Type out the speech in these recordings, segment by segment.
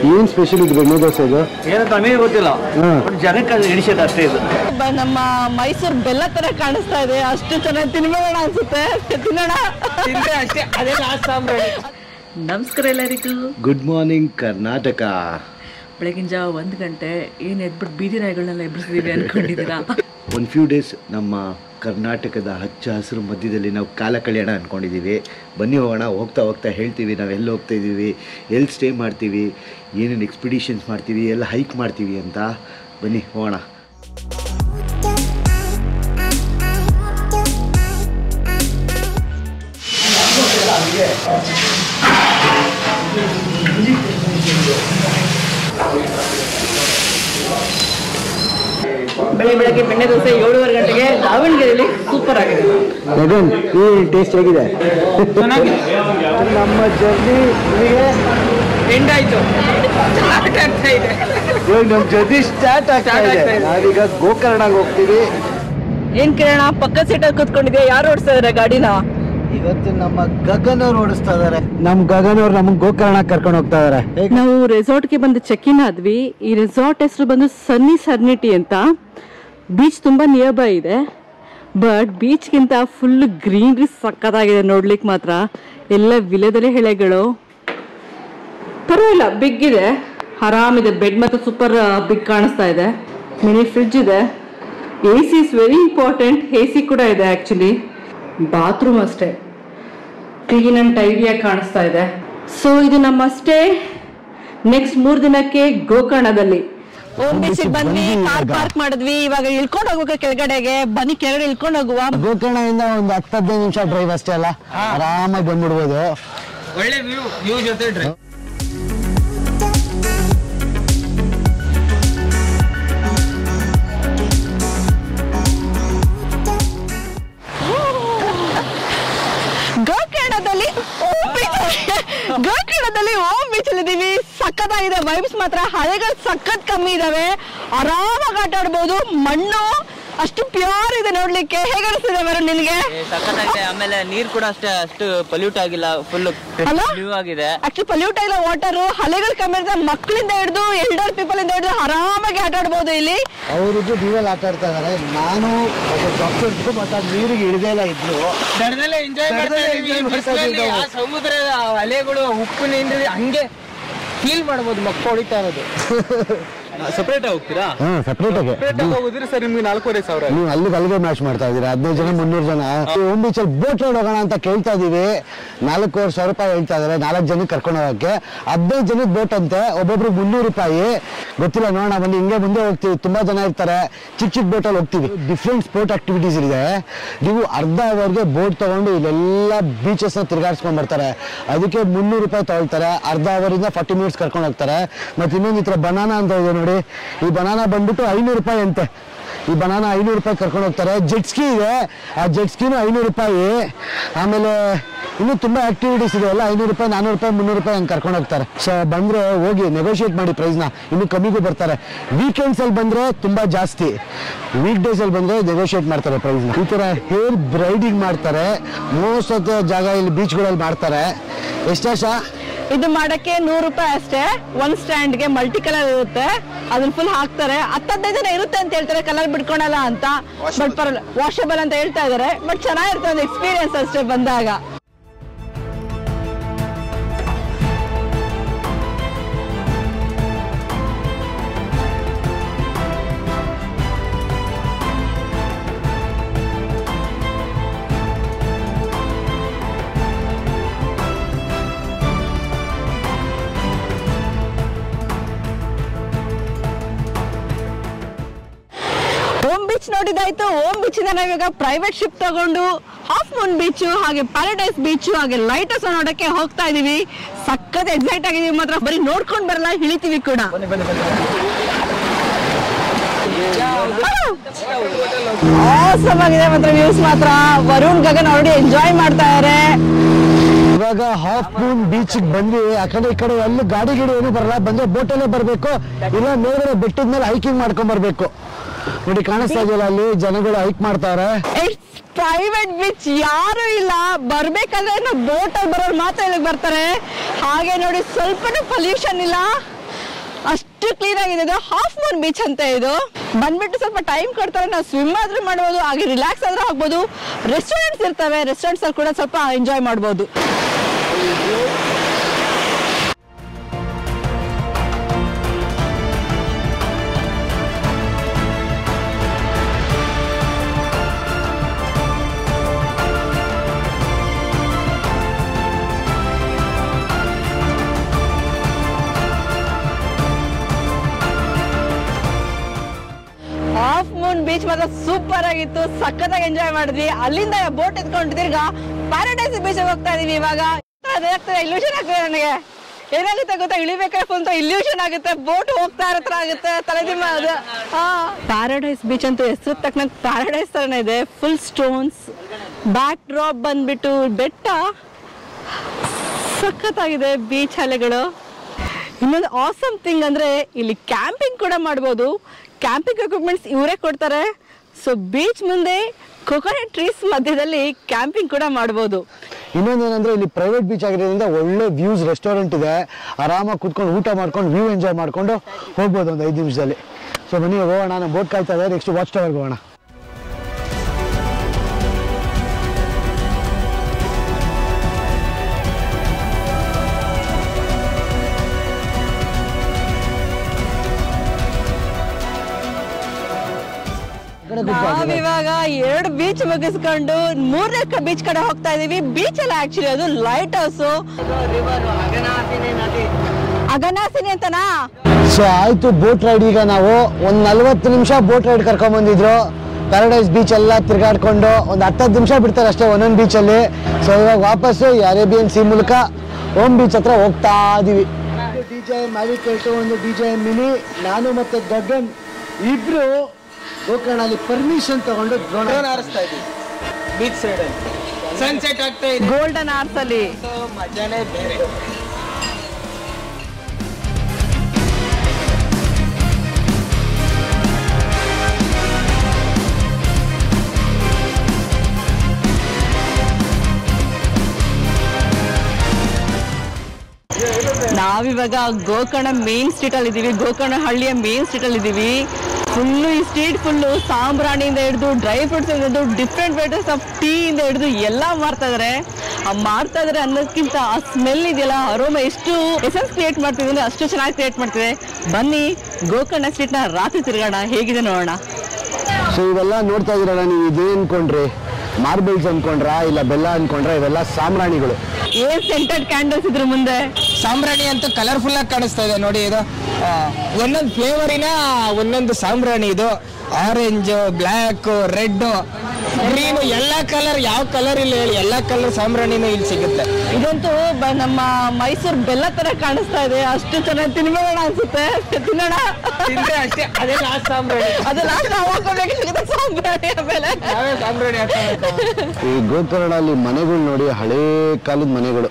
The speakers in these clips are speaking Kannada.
ಏನ್ ಸ್ಪೆಷಲ್ ಇದು ಬೆಣ್ಣೆ ದೋಸೆ ಇದು ಏನಂತ ನಮಗೆ ಗೊತ್ತಿಲ್ಲ ಹ್ಮ್. ಬಟ್ ಜನಕ್ಕೆ ಅದು ಹಿಡಿಸೋದು ಅಷ್ಟೇ ಇದು ಬ- ನಮ್ಮ ಮೈಸೂರು ಬೆಲ್ಲ ತರ ಕಾಣಿಸ್ತಾ ಇದೆ ಅಷ್ಟು ಚೆನ್ನಾಗಿ ತಿನ್ಬೇಡ ಅನ್ಸುತ್ತೆ ತಿನ್ನೋಣ ಅಷ್ಟೇ ಅದೇ ಲಾಸ್ಟ್ ನಮಸ್ಕಾರ ಎಲ್ಲರಿಗೂ ಗುಡ್ ಮಾರ್ನಿಂಗ್ ಕರ್ನಾಟಕ ಬೆಳಗಿನ ಜಾವ ಒಂದು ಗಂಟೆ ಏನು ಎದ್ಬಿಟ್ಟು ಬೀದಿ ನಾಯಿಗಳನ್ನೆಲ್ಲ ಎಬ್ಬಿಸಿದೀವಿ ಅನ್ಕೊಂಡಿದ್ದೀರಾ ಒಂದು ಫ್ಯೂ ಡೇಸ್ ನಮ್ಮ ಕರ್ನಾಟಕದ ಹಚ್ಚ ಹಸಿರು ಮಧ್ಯದಲ್ಲಿ ನಾವು ಕಾಲ ಕಳೆಯೋಣ ಅಂದ್ಕೊಂಡಿದ್ದೀವಿ ಬನ್ನಿ ಹೋಗೋಣ ಹೋಗ್ತಾ ಹೋಗ್ತಾ ಹೇಳ್ತೀವಿ ನಾವು ಎಲ್ಲಿ ಹೋಗ್ತಾ ಇದ್ದೀವಿ ಎಲ್ಲಿ ಸ್ಟೇ ಮಾಡ್ತೀವಿ ಏನೇನು ಎಕ್ಸ್ಪಿಡಿಷನ್ಸ್ ಮಾಡ್ತೀವಿ ಎಲ್ಲ ಹೈಕ್ ಮಾಡ್ತೀವಿ ಅಂತ ಬನ್ನಿ ಹೋಗೋಣ ಬೆಳಿಗ್ಗೆ ಬೆಳಗ್ಗೆ ಬೆಣ್ಣೆ ದೋಸೆ ಏಳುವರೆ ಗಂಟೆಗೆ ದಾವಣಗೆರೆಯಲ್ಲಿ ಸೂಪರ್ ಆಗಿದೆ ಮಗನ್ ಈ ಟೇಸ್ಟ್ ಹೇಗಿದೆ ನಮ್ಮ ಜರ್ನಿ ಎಂಡ್ ಆಯ್ತು ಇವಾಗ ನಮ್ಮ ಜರ್ನಿ ಸ್ಟಾರ್ಟ್ ಆಗ್ತಾ ಇದೆ ನಾವೀಗ ಗೋಕರ್ಣಗೆ ಹೋಗ್ತೀವಿ ಏನ್ ಕೇಳೋಣ ಪಕ್ಕ ಸೀಟಲ್ಲಿ ಕೂತ್ಕೊಂಡಿದ್ಯಾ ಯಾರು ಓಡಿಸ್ತಾ ಇದಾರೆ ಗಾಡಿನ ಇವತ್ತು ನಮ್ಮ ಗಗನ್ ಅವ್ರು ಓಡಿಸ್ತಾ ಇದಾರೆ ನಮ್ ಗಗನ್ ಅವ್ರು ನಮ್ಗೆ ಗೋಕರ್ಣ ಕರ್ಕೊಂಡು ಹೋಗ್ತಾ ಇದಾರೆ ನಾವು ರೆಸಾರ್ಟ್ಗೆ ಬಂದು ಚೆಕ್ ಇನ್ ಆದ್ವಿ ಈ ರೆಸಾರ್ಟ್ ಹೆಸರು ಬಂದು ಸನ್ನಿ ಸರ್ನಿಟಿ ಅಂತ ಬೀಚ್ ತುಂಬಾ ನಿಯರ್ ಬೈ ಇದೆ ಬಟ್ ಬೀಚ್ಗಿಂತ ಫುಲ್ ಗ್ರೀನ್ರಿ ಸಕ್ಕತ್ತಾಗಿದೆ ನೋಡ್ಲಿಕ್ಕೆ ಮಾತ್ರ ಎಲ್ಲ ವಿಲೆದಲ್ಲೇ ಎಳೆಗಳು ಪರವಾಗಿಲ್ಲ ಬಿಗ್ ಇದೆ ಆರಾಮಿದೆ ಬೆಡ್ ಮತ್ತು ಸೂಪರ್ ಬಿಗ್ ಕಾಣಿಸ್ತಾ ಇದೆ ಮಿನಿ ಫ್ರಿಡ್ಜ್ ಇದೆ A C is very important A C ಕೂಡ ಇದೆ ಆ್ಯಕ್ಚುಲಿ ಬಾತ್ರೂಮ್ ಅಷ್ಟೇ ಕ್ಲೀನ್ ಅಂಡ್ ಟೈಡಿಯಾಗಿ ಕಾಣಿಸ್ತಾ ಇದೆ ಸೊ ಇದು ನಮ್ಮ ಸ್ಟೇ ನೆಕ್ಸ್ಟ್ ಮೂರ್ ದಿನಕ್ಕೆ ಗೋಕರ್ಣದಲ್ಲಿ ಓಮ್ ಬೀಚಿಗೆ ಬಂದ್ವಿ ಕಾರ್ ಪಾರ್ಕ್ ಮಾಡಿದ್ವಿ ಇವಾಗ ಇಳ್ಕೊಂಡು ಹೋಗ್ಬೇಕು ಕೆಳಗಡೆಗೆ ಬನ್ನಿ ಕೆಳಗಡೆ ಇಳ್ಕೊಂಡು ಹೋಗುವ ಗೋಕರ್ಣದಿಂದ ಒಂದು ಹತ್ತು ಹದಿನೈದು ನಿಮಿಷ ಡ್ರೈವ್ ಅಷ್ಟೇ ಅಲ್ಲ ಆರಾಮಾಗಿ ಬಂದ್ಬಿಡ್ಬೋದು ಒಳ್ಳೆ ವ್ಯೂ ವ್ಯೂ ಜೊತೆ ಡ್ರೈವ್ ಗೋಕರ್ಣದಲ್ಲಿ ಓಮ್ ಬೀಚ್ ಗೋಕರ್ಣದಲ್ಲಿ ಓಮ್ ಬೀಚ್ ಅಲ್ಲಿ ಇದೀವಿ ಸಖತ್ತಾಗಿದೆ ವೈಬ್ಸ್ ಮಾತ್ರ ಹಳೆಗಳು ಸಖತ್ ಕಮ್ಮಿ ಇದಾವೆ ಆರಾಮಾಗಿ ಆಟ ಆಡ್ಬೋದು ಮಣ್ಣು ಅಷ್ಟು ಪ್ಯೂರ್ ಇದೆ ನೋಡ್ಲಿಕ್ಕೆ ಹೇಗೆ ಅನಿಸ್ತಿದೆ ವರುಣ್ ನಿನ್ಗೆ ಸಖತ್ತಾಗಿದೆ ಆಮೇಲೆ ನೀರ್ ಕೂಡ ಅಷ್ಟೇ ಅಷ್ಟು ಪೊಲ್ಯೂಟ್ ಆಗಿಲ್ಲ ಫುಲ್ ಅಲ್ಲ? ಬ್ಲೂ ಆಗಿದೆ ಆಕ್ಚುಲಿ ಪಲ್ಯೂಟ್ ಆಗಿಲ್ಲ ವಾಟರ್ ಹಳೆಗಳು ಕಮ್ಮಿ ಇರ್ತದೆ ಮಕ್ಕಳಿಂದ ಹಿಡಿದು ಎಲ್ಡರ್ ಪೀಪಲ್ ಇಂದ ಹಿಡಿದು ಆರಾಮಾಗಿ ಆಟ ಆಡ್ಬೋದು ಇಲ್ಲಿ ಅವರಿಗೂ ನೀರಲ್ಲಿ ಆಟ ಆಡ್ತಾ ಇದಾರೆ ನಾನು ಡಾಕ್ಟರ್ ಬಟ್ ಅದು ನೀರಿಗೆ ಇಳಿದೇ ಇದ್ರು ದಡದಲ್ಲೇ ಎಂಜಾಯ್ ಮಾಡ್ತಾ ದಡದಲ್ಲೇ ಇದೀವಿ enjoy ಮಾಡ್ತಾ ಬಿಸ್ಲಲ್ಲಿ ಇದೀವಿ ಆ ನಾವು. ಸಮುದ್ರದ ಅಲೆಗಳು ಉಪ್ಪು ನೀರಿನಲ್ಲಿ ಹಂಗೆ ಫೀಲ್ ಮಾಡ್ಬೋದು ಮಕ್ಕಳು ಹೊಡಿತಾ ಇರೋದು ಸಪ್ರೇಟ್ ಹೋಗ್ತೀರಾ ಹಾ ಸಪ್ರೇಟ್ ಆಗಿ ಸಪ್ರೇಟ್ ಹೋಗಿದ್ರೆ ಸರ್ ನಿಮ್ಗೆ ನಾಲ್ಕೂವರೆ ಸಾವಿರ ನೀವು ಅಲ್ಲಿಗೆ ಅಲ್ಲಿಗೆ ಮ್ಯಾಚ್ ಮಾಡ್ತಾ ಇದೀರಾ ಹದಿನೈದು ಜನ ಮುನ್ನೂರು ಜನ ಓಮ್ ಬೀಚಲ್ಲಿ ಬೋಟ್ ರೈಡ್ ಹೋಗೋಣ ಅಂತ ಕೇಳ್ತಾ ಇದೀವಿ ನಾಲ್ಕೂವರೆ ಸಾವಿರ ರೂಪಾಯಿ ಹೇಳ್ತಾ ಇದಾರೆ ನಾಲ್ಕು ಜನಕ್ಕೆ ಕರ್ಕೊಂಡು ಹೋಗಕ್ಕೆ ಹದಿನೈದು ಜನಕ್ಕೆ ಬೋಟ್ ಅಂತೆ ಒಬ್ಬೊಬ್ರು ಮುನ್ನೂರು ರೂಪಾಯಿ ಗೊತ್ತಿಲ್ಲ ನೋಡೋಣ ಬನ್ನಿ ಹಿಂಗೆ ಮುಂದೆ ಹೋಗ್ತೀವಿ ತುಂಬಾ ಜನ ಇರ್ತಾರೆ ಚಿಕ್ಕ ಚಿಕ್ಕ ಬೋಟಲ್ಲಿ ಹೋಗ್ತೀವಿ ಡಿಫ್ರೆಂಟ್ ಸ್ಪೋರ್ಟ್ ಆಕ್ಟಿವಿಟೀಸ್ ಇದೆ ನೀವು ಅರ್ಧ ಅವರ್ಗೆ ಬೋಟ್ ತಗೊಂಡು ಇಲ್ಲೆಲ್ಲ ಬೀಚಸ್ನ ತಿರ್ಗಾಡ್ಸ್ಕೊಂಡ್ ಬರ್ತಾರೆ ಅದಕ್ಕೆ ಮುನ್ನೂರು ರೂಪಾಯಿ ತಗೊಳ್ತಾರೆ ಅರ್ಧ ಅವರಿಂದ ಫಾರ್ಟಿ ಮಿನಿಟ್ಸ್ ಕರ್ಕೊಂಡು ಹೋಗ್ತಾರೆ ಮತ್ತೆ ಇನ್ನೊಂದು ಈ ಥರ ಬನಾನಾ ಅಂತ ಇದೆ ನೋಡಿ ಈ ಬನಾನಾ ಬಂದ್ಬಿಟ್ಟು ಐನೂರು ರೂಪಾಯಿ ಅಂತೆ ಈ ಬನಾನಾ ಐನೂರು ರೂಪಾಯಿ ಕರ್ಕೊಂಡು ಹೋಗ್ತಾರೆ ಜೆಟ್ ಸ್ಕಿ ಇದೆ ಆ ಜೆಟ್ ಸ್ಕಿನೂ ಐನೂರು ರೂಪಾಯಿ ಆಮೇಲೆ ಇನ್ನೂ ತುಂಬ ಆಕ್ಟಿವಿಟೀಸ್ ಇದೆ ಎಲ್ಲ ಐನೂರು ರೂಪಾಯಿ ನಾನ್ನೂರು ರೂಪಾಯಿ ಮುನ್ನೂರು ರೂಪಾಯಿ ಹಂಗೆ ಕರ್ಕೊಂಡು ಹೋಗ್ತಾರೆ ಸೊ ಬಂದರೆ ಹೋಗಿ ನೆಗೋಷಿಯೇಟ್ ಮಾಡಿ ಪ್ರೈಸ್ನ ಇನ್ನೂ ಕಮ್ಮಿಗೂ ಬರ್ತಾರೆ ವೀಕೆಂಡ್ಸಲ್ಲಿ ಬಂದರೆ ತುಂಬ ಜಾಸ್ತಿ ವೀಕ್ ಡೇಸಲ್ಲಿ ಬಂದರೆ ನೆಗೋಷಿಯೇಟ್ ಮಾಡ್ತಾರೆ ಪ್ರೈಸ್ನ ಈ ಥರ ಹೇರ್ ಬ್ರೈಡಿಂಗ್ ಮಾಡ್ತಾರೆ ಮೋಸ್ಟ್ ಆಫ್ ದ ಜಾಗ ಇಲ್ಲಿ ಬೀಚ್ಗಳಲ್ಲಿ ಮಾಡ್ತಾರೆ ಎಷ್ಟಾಶ ಇದು ಮಾಡಕ್ಕೆ ನೂರು ರೂಪಾಯಿ ಅಷ್ಟೇ ಒಂದ್ ಸ್ಟ್ಯಾಂಡ್ಗೆ ಮಲ್ಟಿ ಕಲರ್ ಇರುತ್ತೆ ಅದನ್ನ ಫುಲ್ ಹಾಕ್ತಾರೆ ಹತ್ತದೈದು ಜನ ಇರುತ್ತೆ ಅಂತ ಹೇಳ್ತಾರೆ ಕಲರ್ ಬಿಡ್ಕೊಳಲ್ಲ ಅಂತ ಬಟ್ ಪರಲ್ಲ ವಾಷಬಲ್ ಅಂತ ಹೇಳ್ತಾ ಇದಾರೆ ಬಟ್ ಚೆನ್ನಾಗಿರುತ್ತೆ ಒಂದು ಎಕ್ಸ್ಪೀರಿಯನ್ಸ್ ಅಷ್ಟೇ ಬಂದಾಗ ಓಮ್ ಬೀಚ್ ನೋಡಿದಾಯ್ತು ಓಮ್ ಬೀಚ್ ಇಂದ ನಾವೀಗ ಪ್ರೈವೇಟ್ ಶಿಪ್ ತಗೊಂಡು ಹಾಫ್ ಮೂನ್ ಬೀಚ್ ಹಾಗೆ ಪ್ಯಾರಡೈಸ್ ಬೀಚ್ ಹಾಗೆ ಲೈಟ್ ಹೌಸ್ ನೋಡಕ್ಕೆ ಹೋಗ್ತಾ ಇದೀವಿ ಸಖತ್ ಎಕ್ಸೈಟ್ ಆಗಿದೀವಿ ಮಾತ್ರ ಬರೀ ನೋಡ್ಕೊಂಡ್ ಬರಲ್ಲ ಇಳಿತೀವಿ ಕೂಡ Awesome ಆಗಿದೆ ಮಾತ್ರ ವ್ಯೂಸ್ ಮಾತ್ರ ವರುಣ್ ಗಗನ್ ಆಲ್ರೆಡಿ ಎಂಜಾಯ್ ಮಾಡ್ತಾ ಇದಾರೆ ಇವಾಗ ಹಾಫ್ ಮೂನ್ ಬೀಚ್ ಬಂದ್ವಿ ಆ ಕಡೆ ಈ ಕಡೆ ಎಲ್ಲಿ ಗಾಡಿ ಗಿಡಿ ಏನು ಬರಲ್ಲ ಬಂದ್ರೆ ಬೋಟಲ್ಲೇ ಬರಬೇಕು ಇಲ್ಲ ಮೇಲ್ಗಡೆ ಬೆಟ್ಟದ ಮೇಲೆ ಹೈಕಿಂಗ್ ಮಾಡ್ಕೊಂಡ್ ಬರ್ಬೇಕು ನೋಡಿ ಕಾಣಿಸ್ತಾ ಇದೆಯಲ್ಲ ಅಲ್ಲಿ ಜನಗಳು ಹೈಕ್ ಮಾಡ್ತಾವ್ರೆ ಇಟ್ಸ್ ಪ್ರೈವೇಟ್ ಬೀಚ್ ಯಾರು ಇಲ್ಲ ಬರ್ಬೇಕಾದ್ರೆ ನಾವು ಬೋಟ್ ಅಲ್ಲಿ ಬರೋರು ಮಾತ್ರ ಇಲ್ಲಿಗೆ ಬರ್ತಾರೆ ಹಾಗೆ ನೋಡಿ ಸ್ವಲ್ಪನೂ ಪೊಲ್ಯೂಷನ್ ಇಲ್ಲ ಎಷ್ಟು ಕ್ಲೀನ್ ಆಗಿದೆ ಇದು ಹಾಫ್ ಮೂನ್ ಬೀಚ್ ಅಂತ ಇದು ಬಂದ್ಬಿಟ್ಟು ಸ್ವಲ್ಪ ಟೈಮ್ ಕೊಡ್ತಾರೆ ನಾವು ಸ್ವಿಮ್ ಆದ್ರೂ ಮಾಡ್ಬೋದು ಹಾಗೆ ರಿಲ್ಯಾಕ್ಸ್ ಆದ್ರೂ ಆಗ್ಬೋದು ರೆಸ್ಟೋರೆಂಟ್ಸ್ ಇರ್ತವೆ ರೆಸ್ಟೋರೆಂಟ್ಸ್ ಅಲ್ಲಿ ಕೂಡ ಸ್ವಲ್ಪ ಎಂಜಾಯ್ ಮಾಡ್ಬೋದು ಹಾಫ್ ಮೂನ್ ಬೀಚ್ ಮಾತ್ರ ಸೂಪರ್ ಆಗಿತ್ತು ಸಖತ್ತಾಗಿ ಎಂಜಾಯ್ ಮಾಡಿದ್ವಿ ಅಲ್ಲಿಂದ ಬೋಟ್ ಎತ್ಕೊಂಡು ತಿರ್ಗಾ ಪ್ಯಾರಡೈಸ್ ಬೀಚ್ ಹೋಗ್ತಾ ಇದೀವಿ ಇವಾಗ ಇಲ್ಯೂಷನ್ ಆಗ್ತದೆ ನನಗೆ ಏನಾಗುತ್ತೆ ಗೊತ್ತಾ ಇಳಿಬೇಕಾದ್ರೆ ಫುಲ್ ಇಲ್ಯೂಷನ್ ಆಗುತ್ತೆ ಬೋಟ್ ಹೋಗ್ತಾ ಇರೋ ತರ ಆಗುತ್ತೆ ತಲೆದಿಮ್ಮ ಅದು ಪ್ಯಾರಡೈಸ್ ಬೀಚ್ ಅಂತ ಹೆಸರು ತಕ್ಕನಂಗೆ ಪ್ಯಾರಡೈಸ್ ತರನೇ ಇದೆ ಫುಲ್ ಸ್ಟೋನ್ಸ್ ಬ್ಯಾಕ್ ಡ್ರಾಪ್ ಬಂದ್ಬಿಟ್ಟು ಬೆಟ್ಟ ಸಖತ್ತಾಗಿದೆ ಬೀಚ್ ಅಲೆಗಳು ಇನ್ನೊಂದು ಆಸಮ್ ಥಿಂಗ್ ಅಂದ್ರೆ ಇಲ್ಲಿ ಕ್ಯಾಂಪಿಂಗ್ ಕೂಡ ಮಾಡ್ಬೋದು ಕ್ಯಾಂಪಿಂಗ್ ಎಕ್ವಿಪ್ಮೆಂಟ್ಸ್ ಇವರೇ ಕೊಡ್ತಾರೆ ಸೊ ಬೀಚ್ ಮುಂದೆ ಕೊಕೊನಟ್ ಟ್ರೀಸ್ ಮಧ್ಯದಲ್ಲಿ ಕ್ಯಾಂಪಿಂಗ್ ಕೂಡ ಮಾಡ್ಬೋದು ಇನ್ನೊಂದೇನಂದ್ರೆ ಇಲ್ಲಿ ಪ್ರೈವೇಟ್ ಬೀಚ್ ಆಗಿರೋದ್ರಿಂದ ಒಳ್ಳೆ ವ್ಯೂಸ್ ರೆಸ್ಟೋರೆಂಟ್ ಇದೆ ಆರಾಮಾಗಿ ಕುತ್ಕೊಂಡು ಊಟ ಮಾಡ್ಕೊಂಡು ವ್ಯೂ ಎಂಜಾಯ್ ಮಾಡ್ಕೊಂಡು ಹೋಗ್ಬೋದು ಒಂದು ಐದು ನಿಮಿಷದಲ್ಲಿ ಸೊ ಬನ್ನಿ ಹೋಗೋಣ ನಾನು ಬೋಟ್ ಕಾಯ್ತಾ ಇದೆ ನೆಕ್ಸ್ಟ್ ವಾಚ್ ಟವರ್ಗೆ ಹೋಗೋಣ ಈ ಕಡೆ ಕೂತ್ಕೊ, ಆ ಕಡೆ. ನಾವಿವಾಗ ಎರಡು ಬೀಚ್ ಮುಗಿಸ್ಕೊಂಡು ಮೂರನೇ ಬೀಚ್ ಕಡೆ ಹೋಗ್ತಾ ಇದೀವಿ ಬೀಚ್ ಅಲ್ಲ ಆಕ್ಚುಲಿ ಅದು ಲೈಟ್ ಹೌಸ್ ಅಗನಾಸಿನಿ ಅಂತನಾ ಸೊ ಆಯ್ತು ಬೋಟ್ ರೈಡ್ ಈಗ ನಾವು ಒಂದು ನಲ್ವತ್ತು ನಿಮಿಷ ಬೋಟ್ ರೈಡ್ ಕರ್ಕೊಂಡ್ ಬಂದಿದ್ರು ಪ್ಯಾರಡೈಸ್ ಬೀಚ್ ಎಲ್ಲ ತಿರ್ಗಾಡ್ಕೊಂಡು ಒಂದು ಹತ್ತತ್ತು ನಿಮಿಷ ಬಿಡ್ತಾರೆ ಅಷ್ಟೇ ಒಂದೊಂದು ಬೀಚಲ್ಲಿ ಸೊ ಇವಾಗ ವಾಪಸ್ಸು ಈ ಅರೇಬಿಯನ್ ಸಿ ಮೂಲಕ ಓಮ್ ಬೀಚ್ ಹತ್ರ ಹೋಗ್ತಾ ಇದೀವಿ ಡಿ ಜೆ ಮ್ಯಾವಿಕೇಟು ಒಂದು ಡಿ ಜೆ ಮಿನಿ ನಾನು ಮತ್ತೆ ಗಗನ್ ಇಬ್ರು ಗೋಕರ್ಣಲ್ಲಿ ಪರ್ಮಿಷನ್ ತಗೊಂಡು ಡ್ರೋನ್ ಡ್ರೋನ್ ಹಾರಿಸ್ತಾ ಇದ್ವಿ ಬೀಚ್ ಸೈಡ್ ಅಲ್ಲಿ ಸನ್ಸೆಟ್ ಆಗ್ತಾ ಇದೆ ಗೋಲ್ಡನ್ ಆರ್ಸ್ ಅಲ್ಲಿ ಸೊ ಮಜಾನೇ ಬೇರೆ ನಾವಿವಾಗ ಗೋಕರ್ಣ ಮೇನ್ ಸ್ಟ್ರೀಟ್ ಅಲ್ಲಿ ಇದೀವಿ ಗೋಕರ್ಣ ಹಳ್ಳಿಯ ಮೇನ್ ಸ್ಟ್ರೀಟ್ ಅಲ್ಲಿ ಇದೀವಿ ಫುಲ್ಲು ಈ ಸ್ಟ್ರೀಟ್ ಫುಲ್ಲು ಸಾಂಬ್ರಾಣಿಯಿಂದ ಹಿಡಿದು ಡ್ರೈ ಫ್ರೂಟ್ಸ್ ಹಿಡಿದು ಡಿಫ್ರೆಂಟ್ ವೆರೈಟೀಸ್ ಆಫ್ ಟೀ ಇಂದ ಹಿಡಿದು ಎಲ್ಲ ಮಾಡ್ತಾ ಇದಾರೆ ಆ ಮಾಡ್ತಾ ಇದಾರೆ ಅನ್ನೋದಕ್ಕಿಂತ ಆ ಸ್ಮೆಲ್ ಇದೆಯಲ್ಲ ಅರೋಮ ಎಷ್ಟು ಎಸೆನ್ಸ್ ಕ್ರಿಯೇಟ್ ಮಾಡ್ತಿದೆ ಅಂದ್ರೆ ಅಷ್ಟು ಚೆನ್ನಾಗಿ ಕ್ರಿಯೇಟ್ ಮಾಡ್ತಿದೆ ಬನ್ನಿ ಗೋಕರ್ಣ ಸ್ಟ್ರೀಟ್ ನ ರಾತ್ರಿ ತಿರುಗಾಡ ಹೇಗಿದೆ ನೋಡೋಣ ಸೊ ಇವೆಲ್ಲ ನೋಡ್ತಾ ಇದೀರಲ್ಲ ನೀವು ಇದೇ ಅನ್ಕೊಂಡ್ರಿ ಮಾರ್ಬಲ್ಸ್ ಅನ್ಕೊಂಡ್ರಾ ಇಲ್ಲ ಬೆಲ್ಲ ಅನ್ಕೊಂಡ್ರಾ ಇವೆಲ್ಲ ಸಾಮ್ರಾಣಿಗಳು ಏನ್ ಸೆಂಟೆಡ್ ಕ್ಯಾಂಡಲ್ಸ್ ಇದ್ರ ಮುಂದೆ ಸಾಂಬ್ರಾಣಿ ಅಂತೂ ಕಲರ್ಫುಲ್ ಆಗಿ ಕಾಣಿಸ್ತಾ ಇದೆ ನೋಡಿ ಇದು ಆ, ಒಂದೊಂದು ಫ್ಲೇವರಿನ ಒಂದೊಂದು ಸಾಂಬ್ರಾಣಿ ಇದು ಆರೆಂಜ್ ಬ್ಲ್ಯಾಕ್ ರೆಡ್ ಗ್ರೀನ್ ಎಲ್ಲ ಕಲರ್ ಯಾವ ಕಲರ್ ಇಲ್ಲ ಹೇಳಿ ಎಲ್ಲ ಕಲರ್ ಸಾಂಬ್ರಾಣಿನೂ ಇಲ್ಲಿ ಸಿಗುತ್ತೆ ಇದಂತೂ ಬ- ನಮ್ಮ ಮೈಸೂರು ಬೆಲ್ಲ ತರ ಕಾಣಿಸ್ತಾ ಇದೆ ಅಷ್ಟು ಚೆನ್ನಾಗಿ ತಿನ್ಬೇಡ ಅನ್ಸುತ್ತೆ ತಿನ್ನೋಣ ತಿಂದ್ರೆ ಅಷ್ಟೇ ಅದೇ ಲಾಸ್ಟ್ ಸಾಂಬ್ರಾಣಿ ಅದು ಲಾಸ್ಟ್ ನಾವು ಹಾಕೋಬೇಕಾಗಿದೆ ಸಾಂಬ್ರಾಣಿ ಆಮೇಲೆ ನಾವೇ ಸಾಂಬ್ರಾಣಿ ಹಾಕ್ಬೇಕು ಈ ಗೋಕರ್ಣಲ್ಲಿ ಮನೆಗಳು ನೋಡಿ ಹಳೇ ಕಾಲದ ಮನೆಗಳು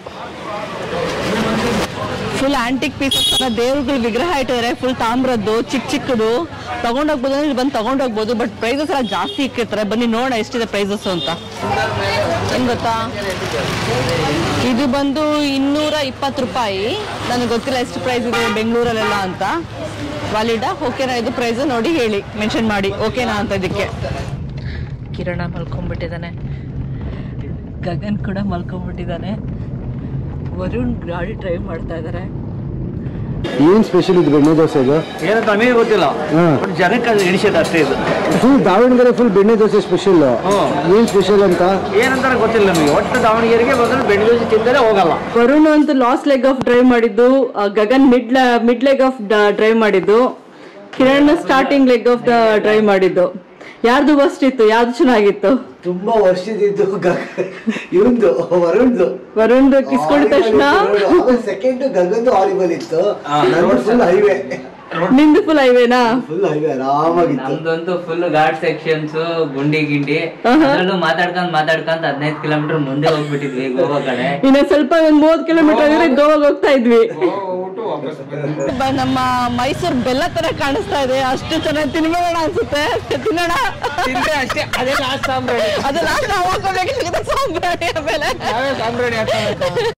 ಫುಲ್ ಆಂಟಿಕ್ ಪೀಸಸ್ ತರ ದೇವ್ರಗಳ ವಿಗ್ರಹ ಇಟ್ಟಿದ್ದಾರೆ ಫುಲ್ ತಾಮ್ರದ್ದು ಚಿಕ್ಕ ಚಿಕ್ಕದು ತಗೊಂಡೋಗ್ಬೋದು ಅಂದ್ರೆ ಇಲ್ಲಿ ಬಂದು ತಗೊಂಡೋಗ್ಬೋದು ಬಟ್ ಪ್ರೈಸಸ್ ಎಲ್ಲ ಜಾಸ್ತಿ ಇಕ್ಕಿರ್ತಾರೆ ಬನ್ನಿ ನೋಡೋಣ ಎಷ್ಟಿದೆ ಪ್ರೈಸಸ್ ಅಂತ ಏನ್ ಗೊತ್ತಾ ಇದು ಬಂದು ಇನ್ನೂರ ಇಪ್ಪತ್ತು ರೂಪಾಯಿ ನನಗೆ ಗೊತ್ತಿಲ್ಲ ಎಷ್ಟು ಪ್ರೈಸ್ ಇದೆ ಬೆಂಗಳೂರಲ್ಲೆಲ್ಲ ಅಂತ ವ್ಯಾಲಿಡಾ ಓಕೆನಾ ಇದು ಪ್ರೈಸ್ ನೋಡಿ ಹೇಳಿ ಮೆನ್ಷನ್ ಮಾಡಿ ಓಕೆನಾ ಅಂತ ಇದಕ್ಕೆ ಕಿರಣ ಮಲ್ಕೊಂಡ್ಬಿಟ್ಟಿದ್ದಾನೆ ಗಗನ್ ಕೂಡ ಮಲ್ಕೊಂಡ್ಬಿಟ್ಟಿದ್ದಾನೆ ವರುಣ್ ಗಾಡಿ ಡ್ರೈವ್ ಮಾಡ್ತಾ ಇದ್ದಾರೆ ಏನ್ ಸ್ಪೆಷಲ್ ಇದು ಬೆಣ್ಣೆ ದೋಸೆ ಇದು ಏನಂತ ನಮಗೆ ಗೊತ್ತಿಲ್ಲ ಹಾ. ಬಟ್ ಜನಕ್ಕೆ ಅದು ಎಣಿಸೋದು ಅಷ್ಟೇ ಇದು ಫುಲ್ ದಾವಣಗೆರೆ ಫುಲ್ ಬೆಣ್ಣೆ ದೋಸೆ ಸ್ಪೆಷಲ್ ಏನ್ ಸ್ಪೆಷಲ್ ಅಂತ ಏನಂತ ಗೊತ್ತಿಲ್ಲ ನಮಗೆ ಒಟ್ಟು ದಾವಣಗೆರೆಗೆ ಬಂದ್ರೆ ಬೆಣ್ಣೆ ದೋಸೆ ತಿಂದರೆ ಹೋಗಲ್ಲ ವರುಣ್ ಅಂತ ಲಾಸ್ಟ್ ಲೆಗ್ ಆಫ್ ಡ್ರೈವ್ ಮಾಡಿದ್ದು ಆ, Gagan mid mid leg off drive ಮಾಡಿದ್ದು Kiran starting leg off drive ಮಾಡಿದ್ದು ಯಾರ್ದು ವರ್ಸ್ಟ್ ಇತ್ತು ಯಾವ್ದು ಚೆನ್ನಾಗಿತ್ತು ತುಂಬಾ ವರ್ಷದಿದ್ದು ಇವಂದು ವರುಣ್ದು ವರುಣ್ ಕಿಸ್ಕೊಂಡಿದ ತಕ್ಷಣ ಸೆಕೆಂಡ್ ಗಗನ್ದು ಹಾರಿಬಲ್ ಇತ್ತು ಫುಲ್ ಹೈವೇ ನಿಂದು ಫುಲ್ ಹೈವೇನಾ ಫುಲ್ ಹೈವೇ ಆರಾಮಾಗಿತ್ತು ನಮ್ದಂತೂ ಫುಲ್ ಘಾಟ್ ಸೆಕ್ಷನ್ಸ್ ಗುಂಡಿ ಗಿಂಡಿ ಅದ್ರಲ್ಲೂ ಮಾತಾಡ್ಕೊಂಡ್ ಮಾತಾಡ್ಕೊಂತ ಹದಿನೈದು ಕಿಲೋಮೀಟರ್ ಮುಂದೆ ಹೋಗ್ಬಿಟ್ಟಿದ್ವಿ ಗೋವಾ ಕಡೆ ಇನ್ನ ಸ್ವಲ್ಪ ಒಂದ್ ಮೂವತ್ ಕಿಲೋಮೀಟರ್ ಆಗಿದ್ರೆ ಗೋವಾಗ್ ಹೋಗ್ತಾ ಇದ್ವಿ ಬ- ನಮ್ಮ ಮೈಸೂರು ಬೆಲ್ಲ ತರ ಕಾಣಿಸ್ತಾ ಇದೆ ಅಷ್ಟು ಚೆನ್ನಾಗಿ ತಿನ್ಬೇಡ ಅನ್ಸುತ್ತೆ ತಿನ್ನೋಣ ತಿಂದ್ರೆ ಅಷ್ಟೇ ಅದೇ ಲಾಸ್ಟ್ ಸಾಂಬ್ರಾಣಿ ಅದು ಲಾಸ್ಟ್ ನಾವು ಹಾಕೋಬೇಕಾಗಿದೆ ಸಾಂಬ್ರಾಣಿ ಆಮೇಲೆ ನಾವೇ ಸಾಂಬ್ರಾಣಿ ಹಾಕ್ಬೇಕು